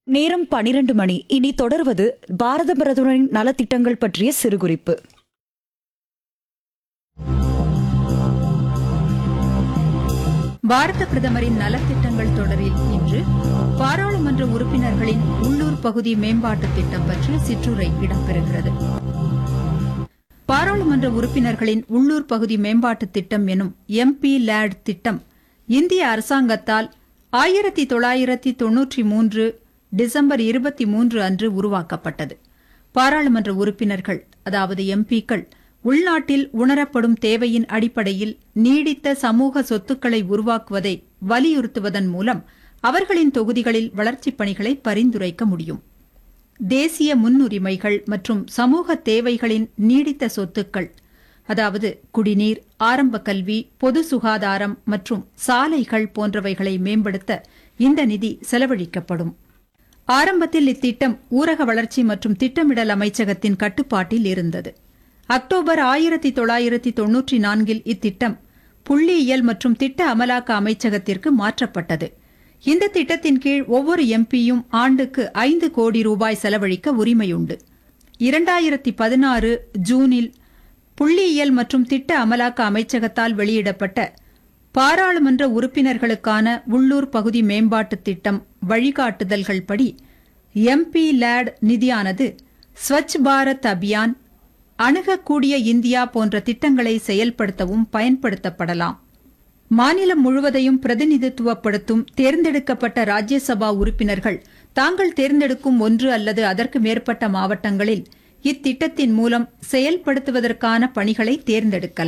நேரம் பனிரெண்டு மணி இனி தொடர்வது பாரத பிரதமரின் நலத்திட்டங்கள் பற்றிய சிறுகுறிப்பு பாரத பிரதமரின் நலத்திட்டங்கள் தொடரில் இன்று பாராளுமன்ற உறுப்பினர்களின் உள்ளூர் பகுதி மேம்பாட்டு திட்டம் பற்றிய சிற்றுரை இடம்பெறுகிறது பாராளுமன்ற உறுப்பினர்களின் உள்ளூர் பகுதி மேம்பாட்டு திட்டம் எனும் எம்பி லேட் திட்டம் இந்திய அரசாங்கத்தால் ஆயிரத்தி தொள்ளாயிரத்தி தொன்னூற்றி மூன்று டிசம்பர் இருபத்தி மூன்று அன்று உருவாக்கப்பட்டது பாராளுமன்ற உறுப்பினர்கள் அதாவது எம்பிக்கள் உள்நாட்டில் உணரப்படும் தேவையின் அடிப்படையில் நீடித்த சமூக சொத்துக்களை உருவாக்குவதை வலியுறுத்துவதன் மூலம் அவர்களின் தொகுதிகளில் வளர்ச்சிப் பணிகளை பரிந்துரைக்க முடியும் தேசிய முன்னுரிமைகள் மற்றும் சமூக தேவைகளின் நீடித்த சொத்துக்கள் அதாவது குடிநீர் ஆரம்ப கல்வி பொது சுகாதாரம் மற்றும் சாலைகள் போன்றவைகளை மேம்படுத்த இந்த நிதி செலவழிக்கப்படும் ஆரம்பத்தில் இத்திட்டம் ஊரக வளர்ச்சி மற்றும் திட்டமிடல் அமைச்சகத்தின் கட்டுப்பாட்டில் இருந்தது அக்டோபர் ஆயிரத்தி தொள்ளாயிரத்தி தொன்னூற்றி நான்கில் இத்திட்டம் புள்ளியியல் மற்றும் திட்ட அமலாக்க அமைச்சகத்திற்கு மாற்றப்பட்டது இந்த திட்டத்தின் கீழ் ஒவ்வொரு எம்பியும் ஆண்டுக்கு ஐந்து கோடி ரூபாய் செலவழிக்க உரிமையுண்டு இரண்டாயிரத்தி பதினாறு ஜூனில் புள்ளியியல் மற்றும் திட்ட அமலாக்க அமைச்சகத்தால் வெளியிடப்பட்ட பாராளுமன்ற உறுப்பினர்களுக்கான உள்ளூர் பகுதி மேம்பாட்டு திட்டம் வழிகாட்டுதல்கள் படி எம்பி லேட் நிதியானது ஸ்வச் பாரத் அபியான் அணுகக்கூடிய இந்தியா போன்ற திட்டங்களை செயல்படுத்தவும் பயன்படுத்தப்படலாம் மாநிலம் முழுவதையும் பிரதிநிதித்துவப்படுத்தும் தேர்ந்தெடுக்கப்பட்ட ராஜ்யசபா உறுப்பினர்கள் தாங்கள் தேர்ந்தெடுக்கும் ஒன்று அல்லது அதற்கு மேற்பட்ட மாவட்டங்களில் இத்திட்டத்தின் மூலம் செயல்படுத்துவதற்கான பணிகளை தேர்ந்தெடுக்கலாம்